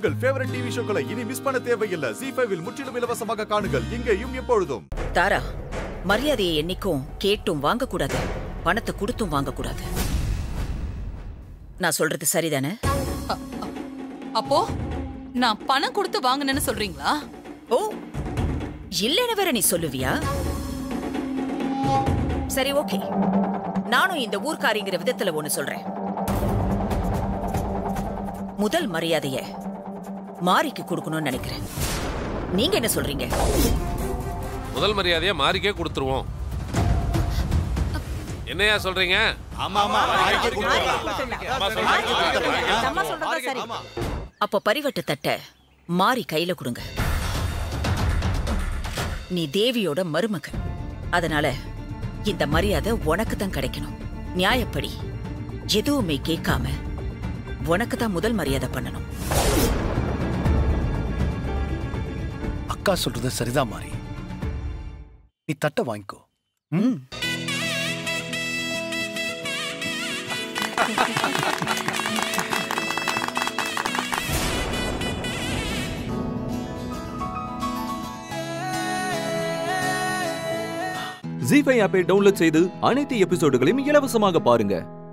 உங்கள் favourite TV ஷோக்களை இனி miss பண்ண தேவையில்லை ஜி ஃபைவில் முற்றிலும் இலவசமாக காணுங்கள் இங்கேயும் எப்பொழுதும் தாரா மரியாதையை என்னைக்கும் கேட்டும் வாங்கக்கூடாது பணத்தை கொடுத்தும் வாங்கக்கூடாது நான் சொல்றது சரிதானே அப்போ நான் பணம் கொடுத்து வாங்கினேன்னு சொல்றீங்களா ஓ இல்லைன்னு வேற நீ சொல்லுவியா சரி ஓகே நானும் இந்த ஊர்க்காரிங்கிற விதத்துல ஒண்ணு சொல்றேன் முதல் மரியாதைய மாரிக்கு கொடுக்கணும்னு நினைக்கிறேன் நீங்க என்ன சொல்றீங்க முதல் மரியாதையை மாறிக்கே கொடுத்துருவோம் என்னையா சொல்றீங்க அப்ப பரிவட்ட தட்ட மாறி கையில கொடுங்க நீ தேவியோட மருமக அதனால இந்த மரியாதை உனக்கு தான் கிடைக்கணும் நியாயப்படி எதுவுமே கேட்காம உனக்கு தான் முதல் மரியாதை பண்ணணும் அக்கா சொல்றது சரிதான் மாறி நீ தட்டை வாங்கிக்கோ ம். ஜி ஃபைவ் ஆப்பை டவுன்லோட் செய்து அனைத்து எபிசோடுகளையும் இலவசமாக பாருங்க